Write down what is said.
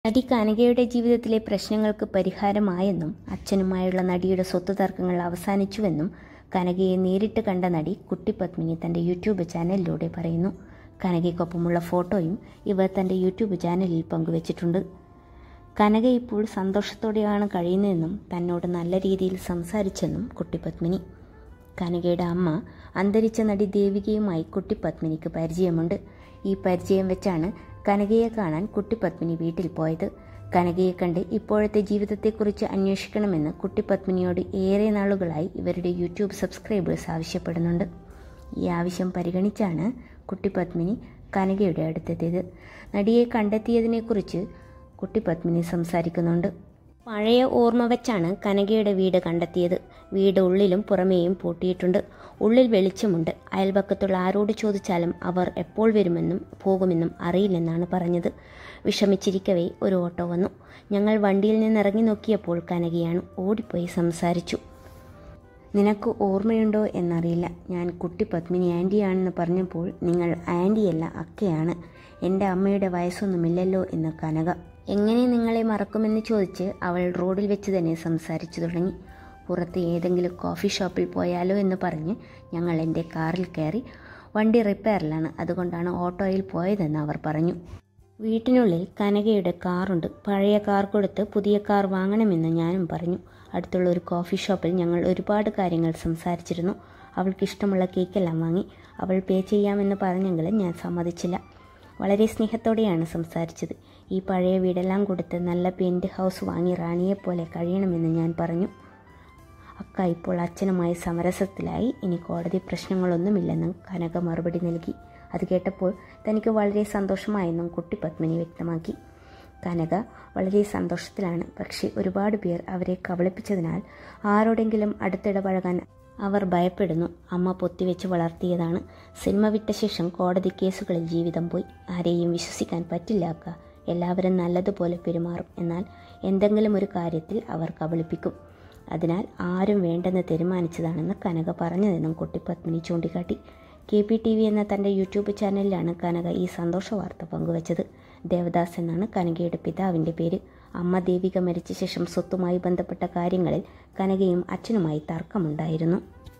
നടി കനകയുടെ ജീവിതത്തിലെ പ്രശ്നങ്ങൾക്ക് പരിഹാരമായെന്നും അച്ഛനുമായുള്ള നടിയുടെ സ്വത്ത് തർക്കങ്ങൾ അവസാനിച്ചുവെന്നും കനകയെ നേരിട്ട് കണ്ട നടി കുട്ടി പത്മിനി തന്റെ യൂട്യൂബ് ചാനലിലൂടെ പറയുന്നു കനകയ്ക്കൊപ്പമുള്ള ഫോട്ടോയും ഇവർ തന്റെ യൂട്യൂബ് ചാനലിൽ പങ്കുവച്ചിട്ടുണ്ട് കനക ഇപ്പോൾ സന്തോഷത്തോടെയാണ് കഴിയുന്നതെന്നും തന്നോട് നല്ല രീതിയിൽ സംസാരിച്ചെന്നും കുട്ടി പത്മിനി കനകയുടെ അമ്മ അന്തരിച്ച നടി ദേവികയുമായി കുട്ടി പത്മിനിക്ക് പരിചയമുണ്ട് ഈ പരിചയം വെച്ചാണ് കനകയെ കാണാൻ കുട്ടി പത്മിനി വീട്ടിൽ പോയത് കനകയെ കണ്ട് ഇപ്പോഴത്തെ ജീവിതത്തെക്കുറിച്ച് അന്വേഷിക്കണമെന്ന് കുട്ടി പത്മിനിയോട് ഏറെ നാളുകളായി ഇവരുടെ യൂട്യൂബ് സബ്സ്ക്രൈബേഴ്സ് ആവശ്യപ്പെടുന്നുണ്ട് ഈ ആവശ്യം പരിഗണിച്ചാണ് കുട്ടി പത്മിനി കനകയുടെ അടുത്തെത്തിയത് നടിയെ കണ്ടെത്തിയതിനെക്കുറിച്ച് കുട്ടി പത്മിനി സംസാരിക്കുന്നുണ്ട് പഴയ ഓർമ്മ വെച്ചാണ് കനകയുടെ വീട് കണ്ടെത്തിയത് വീട് ഉള്ളിലും പുറമേയും പൂട്ടിയിട്ടുണ്ട് ഉള്ളിൽ വെളിച്ചമുണ്ട് അയൽപക്കത്തുള്ള ആരോട് ചോദിച്ചാലും അവർ എപ്പോൾ വരുമെന്നും പോകുമെന്നും അറിയില്ലെന്നാണ് പറഞ്ഞത് വിഷമിച്ചിരിക്കവേ ഒരു ഓട്ടോ വന്നു ഞങ്ങൾ വണ്ടിയിൽ നിന്ന് ഇറങ്ങി നോക്കിയപ്പോൾ കനകയാണ് ഓടിപ്പോയി സംസാരിച്ചു നിനക്ക് ഓർമ്മയുണ്ടോ എന്നറിയില്ല ഞാൻ കുട്ടി പത്മിനി ആൻറ്റിയാണെന്ന് പറഞ്ഞപ്പോൾ നിങ്ങൾ ആൻറ്റിയല്ല അക്കയാണ് എൻ്റെ അമ്മയുടെ വയസ്സൊന്നുമില്ലല്ലോ എന്ന് കനക എങ്ങനെ നിങ്ങളെ മറക്കുമെന്ന് ചോദിച്ച് അവൾ റോഡിൽ വെച്ച് തന്നെ സംസാരിച്ചു തുടങ്ങി പുറത്ത് ഏതെങ്കിലും കോഫി ഷോപ്പിൽ പോയാലോ എന്ന് പറഞ്ഞ് ഞങ്ങൾ എൻ്റെ കാറിൽ കയറി വണ്ടി റിപ്പയറിലാണ് അതുകൊണ്ടാണ് ഓട്ടോയിൽ പോയതെന്ന് അവർ പറഞ്ഞു വീട്ടിനുള്ളിൽ കനകയുടെ കാറുണ്ട് പഴയ കാർ കൊടുത്ത് പുതിയ കാർ വാങ്ങണമെന്ന് ഞാനും പറഞ്ഞു അടുത്തുള്ള ഒരു കോഫി ഷോപ്പിൽ ഞങ്ങൾ ഒരുപാട് കാര്യങ്ങൾ സംസാരിച്ചിരുന്നു അവൾക്ക് ഇഷ്ടമുള്ള കേക്കെല്ലാം വാങ്ങി അവൾ പേ ചെയ്യാമെന്ന് പറഞ്ഞെങ്കിലും ഞാൻ സമ്മതിച്ചില്ല വളരെ സ്നേഹത്തോടെയാണ് സംസാരിച്ചത് ഈ പഴയ വീടെല്ലാം കൊടുത്ത് നല്ല പെയിൻറ് ഹൗസ് വാങ്ങി റാണിയെപ്പോലെ കഴിയണമെന്ന് ഞാൻ പറഞ്ഞു അക്ക ഇപ്പോൾ അച്ഛനുമായി സമരസത്തിലായി ഇനി കോടതി പ്രശ്നങ്ങളൊന്നുമില്ലെന്ന് കനക മറുപടി നൽകി അത് കേട്ടപ്പോൾ തനിക്ക് വളരെ സന്തോഷമായെന്നും കുട്ടി പത്മിനി വ്യക്തമാക്കി കനക വളരെ സന്തോഷത്തിലാണ് പക്ഷേ ഒരുപാട് പേർ അവരെ കബളിപ്പിച്ചതിനാൽ ആരോടെങ്കിലും അടുത്തിടപഴകാൻ അവർ ഭയപ്പെടുന്നു അമ്മ പൊത്തിവെച്ച് വളർത്തിയതാണ് സിനിമ വിട്ട ശേഷം കോടതി കേസുകളിൽ ജീവിതം പോയി ആരെയും വിശ്വസിക്കാൻ പറ്റില്ല അക്ക എല്ലാവരും നല്ലതുപോലെ പെരുമാറും എന്നാൽ എന്തെങ്കിലും ഒരു കാര്യത്തിൽ അവർ കബളിപ്പിക്കും അതിനാൽ ആരും വേണ്ടെന്ന് തീരുമാനിച്ചതാണെന്ന് കനക പറഞ്ഞതെന്നും കുട്ടി പത്മിനി ചൂണ്ടിക്കാട്ടി കെ പി ടി വി എന്ന തൻ്റെ യൂട്യൂബ് ചാനലിലാണ് കനക ഈ സന്തോഷ വാർത്ത പങ്കുവച്ചത് ദേവദാസ് എന്നാണ് കനകയുടെ പിതാവിൻ്റെ പേര് അമ്മ ദേവിക മരിച്ച ശേഷം സ്വത്തുമായി ബന്ധപ്പെട്ട കാര്യങ്ങളിൽ കനകയും അച്ഛനുമായി തർക്കമുണ്ടായിരുന്നു